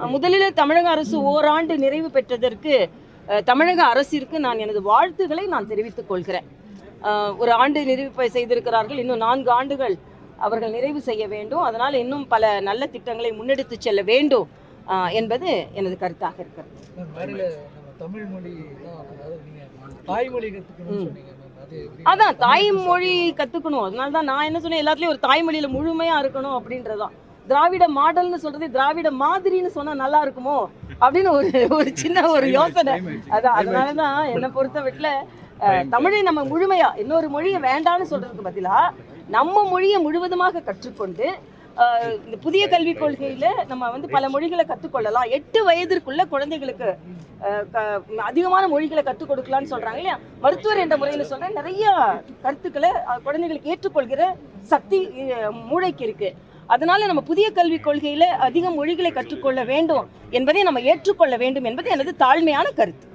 முதலில் தமிழக அரசு ஓராண்டு நிறைவு பெற்றதற்கு அஹ், தமிழக அரசிற்கு நான் எனது வாழ்த்துக்களை நான் தெரிவித்துக் கொள்கிறேன் அஹ், ஒரு ஆண்டு நிறைவு செய்திருக்கிறார்கள் இன்னும் நான்கு ஆண்டுகள் அவர்கள் நிறைவு செய்ய வேண்டும் அதனால் இன்னும் பல நல்ல திட்டங்களை முன்னெடுத்து செல்ல வேண்டும் அஹ், என்பது எனது கருத்தாக இருக்கிறது மேம், மேடையில நம்ம தமிழ் மொழி தான் அதாவது நீங்க தாய்மொழி கத்துக்கணும்னு ம். சொன்னீங்க மேம் அது எப்படி அதான் தாய்மொழி கத்துக்கணும் அதனால தான் நான் என்ன சொன்னேன் எல்லாத்துலயும் ஒரு தாய்மொழியில முழுமையா இருக்கணும் அப்படின்றதுதான் திராவிட மாடல்னு சொல்றது திராவிட மாதிரின்னு சொன்னா நல்லா இருக்குமோ அப்படின்னு ஒரு ஒரு சின்ன ஒரு யோசனை அதான் அதனால தான் என்னை பொறுத்த வீட்டுல தமிழை நம்ம முழுமையா இன்னொரு மொழியை வேண்டாம்னு சொல்றதுக்கு பதிலா நம்ம மொழியை முழுவதுமாக கற்றுக்கொண்டு அஹ், இந்த புதிய கல்விக் கொள்கையில நம்ம வந்து பல மொழிகளை கற்றுக்கொள்ளலாம் எட்டு வயதிற்குள்ள குழந்தைகளுக்கு அஹ், க- அதிகமான மொழிகளை கற்றுக் கொடுக்கலாம்னு சொல்றாங்க இல்லையா மருத்துவர் என்ற முறையில் சொல்றேன் நிறைய கருத்துக்களை அஹ், குழந்தைகளுக்கு ஏற்றுக்கொள்கிற சக்தி அஹ், மூளைக்கு இருக்கு அதனால நம்ம புதிய கல்விக் கொள்கையில அதிக மொழிகளை கற்றுக்கொள்ள வேண்டும் என்பதை நம்ம ஏற்றுக்கொள்ள வேண்டும் என்பது எனது தாழ்மையான கருத்து